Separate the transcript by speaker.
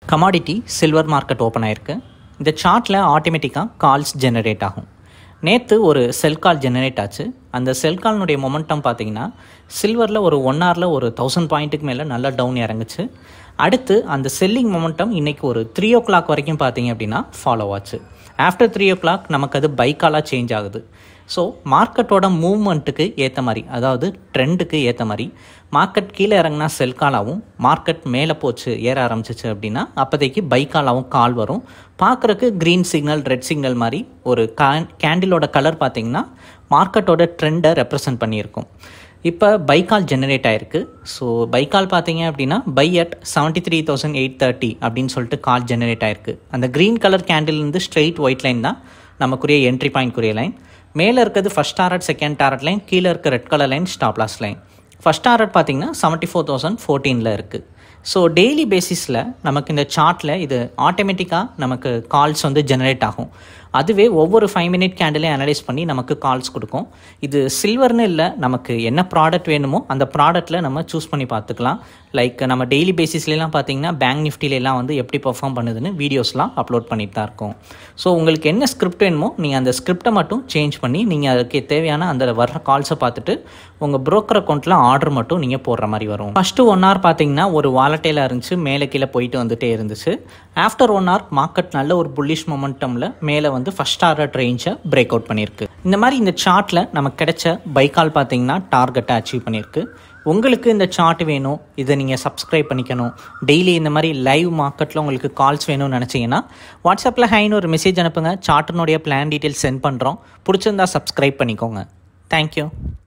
Speaker 1: commodity silver market open ஆயிருக்கு இந்த சார்ட்டில் ஆட்டோமேட்டிக்காக கால்ஸ் ஜெனரேட் ஆகும் நேற்று ஒரு செல் கால் ஜெனரேட் ஆச்சு அந்த செல் கால்னுடைய மொமெண்டம் பார்த்தீங்கன்னா சில்வரில் ஒரு ஒன் ஹவரில் ஒரு தௌசண்ட் பாயிண்ட்டுக்கு மேலே நல்லா டவுன் இறங்குச்சு அடுத்து அந்த செல்லிங் மொமெண்டம் இன்றைக்கி ஒரு த்ரீ ஓ கிளாக் வரைக்கும் பார்த்தீங்க அப்படின்னா ஃபாலோ ஆச்சு ஆஃப்டர் த்ரீ ஓ கிளாக் நமக்கு அது பைக்காலாக சேஞ்ச் ஆகுது ஸோ மார்க்கெட்டோட மூவ்மெண்ட்டுக்கு ஏற்ற மாதிரி அதாவது ட்ரெண்டுக்கு ஏற்ற மாதிரி மார்க்கெட் கீழே இறங்கினா செல் காலாகவும் மார்க்கெட் மேலே போச்சு ஏற ஆரம்பிச்சிச்சு அப்படின்னா அப்போதைக்கு பைக்காலாகவும் கால் வரும் பார்க்குறக்கு க்ரீன் சிக்னல் ரெட் சிக்னல் மாதிரி ஒரு கேண்டிலோட கலர் பார்த்தீங்கன்னா மார்க்கெட்டோட ட்ரெண்டை ரெப்ரசன்ட் பண்ணியிருக்கும் இப்போ பைக்கால் ஜெனரேட் ஆயிருக்கு ஸோ பைக்கால் பார்த்தீங்க அப்படின்னா buy at seventy three thousand eight thirty அப்படின்னு சொல்லிட்டு கால் ஜெனரேட் ஆயிருக்கு அந்த க்ரீன் கலர் கேண்டில்லேருந்து ஸ்ட்ரெயிட் ஒயிட் லைன் தான் நமக்குரிய என்ட்ரி பாயிண்ட்க்குரிய லைன் மேலே இருக்கிறது first target second target line கீழே இருக்க red colour line stop loss line first target பார்த்தீங்கன்னா செவன்ட்டி ஃபோர் தௌசண்ட் ஃபோர்டீனில் இருக்குது ஸோ டெய்லி பேசிஸில் நமக்கு இந்த சார்ட்டில் இது ஆட்டோமேட்டிக்காக நமக்கு கால்ஸ் வந்து ஜெனரேட் ஆகும் அதுவே ஒவ்வொரு ஃபைவ் மினிட் கேண்டிலையும் அனலைஸ் பண்ணி நமக்கு கால்ஸ் கொடுக்கும் இது சில்வர்னு இல்லை நமக்கு என்ன ப்ராடக்ட் வேணுமோ அந்த ப்ராடக்ட்டில் நம்ம சூஸ் பண்ணி பார்த்துக்கலாம் லைக் நம்ம டெய்லி பேசிஸ்லாம் பார்த்தீங்கன்னா பேங்க் நிஃப்டிலெலாம் வந்து எப்படி பர்ஃபார்ம் பண்ணுதுன்னு வீடியோஸ்லாம் அப்லோட் பண்ணிட்டு தான் இருக்கோம் ஸோ உங்களுக்கு என்ன ஸ்கிரிப்ட் வேணுமோ நீங்கள் அந்த ஸ்கிரிப்டை மட்டும் சேஞ்ச் பண்ணி நீங்கள் அதுக்கு தேவையான அந்த வர்ற கால்ஸை பார்த்துட்டு உங்கள் ப்ரோக்கர் அக்கௌண்ட்டில் ஆர்டர் மட்டும் நீங்கள் போடுற மாதிரி வரும் ஃபஸ்ட்டு ஒன் ஹவர் பார்த்தீங்கன்னா ஒரு வாலட்டையில் இருந்துச்சு மேலே கீழே போயிட்டு வந்துட்டே இருந்துச்சு ஆஃப்டர் ஒன் ஹவர் மார்க்கெட் நல்ல ஒரு புல்லிஷ் மொமெண்டமில் மேலே வந்து ஃபஸ்ட் டாரட் ரேஞ்சை பிரேக் அவுட் பண்ணியிருக்கு இந்த மாதிரி இந்த சார்ட்டில் நமக்கு கிடைச்ச பைக்கால் பார்த்தீங்கன்னா டார்கெட்டை அச்சீவ் பண்ணியிருக்கு உங்களுக்கு இந்த சார்ட் வேணும் இதை நீங்கள் சப்ஸ்கிரைப் பண்ணிக்கணும் டெய்லி இந்த மாதிரி லைவ் மார்க்கெட்டில் உங்களுக்கு கால்ஸ் வேணும்னு நினச்சிங்கன்னா வாட்ஸ்அப்பில் ஹைன்னு ஒரு மெசேஜ் அனுப்புங்க சார்ட்டினுடைய பிளான் டீட்டெயில்ஸ் சென்ட் பண்ணுறோம் பிடிச்சிருந்தா சப்ஸ்கிரைப் பண்ணிக்கோங்க தேங்க்யூ